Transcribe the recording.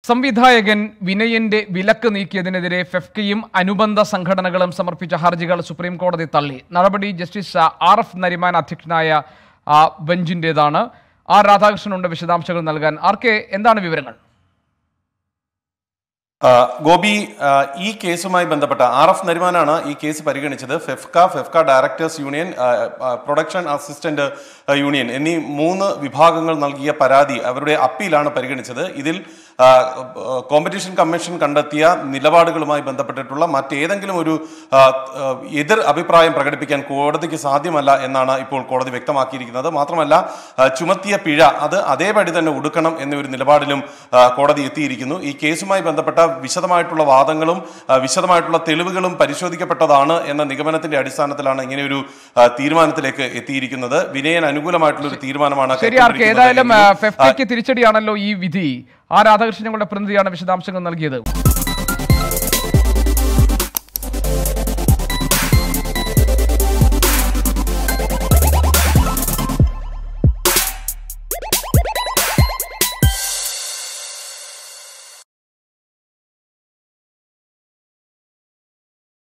സംവിധായകൻ വിനയന്റെ വിലക്ക് നീക്കിയതിനെതിരെ ഫെഫ്കയും അനുബന്ധ സംഘടനകളും സമർപ്പിച്ച ഹർജികൾ സുപ്രീം കോടതി തള്ളി നടപടി ജസ്റ്റിസ് ആർ എഫ് നരിമാൻ അധ്യക്ഷനായ ആ, ബെഞ്ചിന്റേതാണ് ആർ രാധാകൃഷ്ണനുണ്ട് വിശദാംശങ്ങൾ നൽകാൻ ആർ കെ എന്താണ് വിവരങ്ങൾ ആ, ഗോപി ആ, ഈ കേസുമായി ബന്ധപ്പെട്ട ആർ എഫ് നരിമാനാണ് ഈ കേസ് പരിഗണിച്ചത് ഫെഫ്ക ഫെഫ്ക ഡയറക്ടേഴ്സ് യൂണിയൻ ആ, ആ, പ്രൊഡക്ഷൻ അസിസ്റ്റന്റ് ആ, യൂണിയൻ എന്നീ മൂന്ന് വിഭാഗങ്ങൾ നൽകിയ പരാതി അവരുടെ അപ്പീലാണ് പരിഗണിച്ചത് ഇതിൽ ആ, ആ, കോമ്പറ്റീഷൻ കമ്മീഷൻ കണ്ടെത്തിയ നിലപാടുകളുമായി ബന്ധപ്പെട്ടിട്ടുള്ള മറ്റേതെങ്കിലും ഒരു ആ, ആ, എതിർ അഭിപ്രായം പ്രകടിപ്പിക്കാൻ കോടതിക്ക് സാധ്യമല്ല എന്നാണ് ഇപ്പോൾ കോടതി വ്യക്തമാക്കിയിരിക്കുന്നത് മാത്രമല്ല ആ, ചുമത്തിയ പിഴ അത് അതേപടി തന്നെ ഒടുക്കണം എന്ന ഒരു നിലപാടിലും ആ, കോടതി എത്തിയിരിക്കുന്നു ഈ കേസുമായി ബന്ധപ്പെട്ട വിശദമായിട്ടുള്ള വാദങ്ങളും ആ, വിശദമായിട്ടുള്ള തെളിവുകളും പരിശോധിക്കപ്പെട്ടതാണ് എന്ന നിഗമനത്തിന്റെ അടിസ്ഥാനത്തിലാണ് ഇങ്ങനെയൊരു ആ, തീരുമാനത്തിലേക്ക് എത്തിയിരിക്കുന്നത് വിനയൻ അനുകൂലമായിട്ടുള്ള ഒരു തീരുമാനമാണ് ശരി ആർ കെ കൈക്കൊണ്ടിരിക്കുന്നത് ഏതായാലും ആ, എങ്കിലും, ആ, ഫെഫ്കയ്ക്ക് തിരിച്ചടിയാണല്ലോ ഈ വിധി ആ രാധാകൃഷ്ണൻ ഞങ്ങളുടെ പ്രതിനിധിയാണ് വിശദാംശങ്ങൾ നൽകിയത്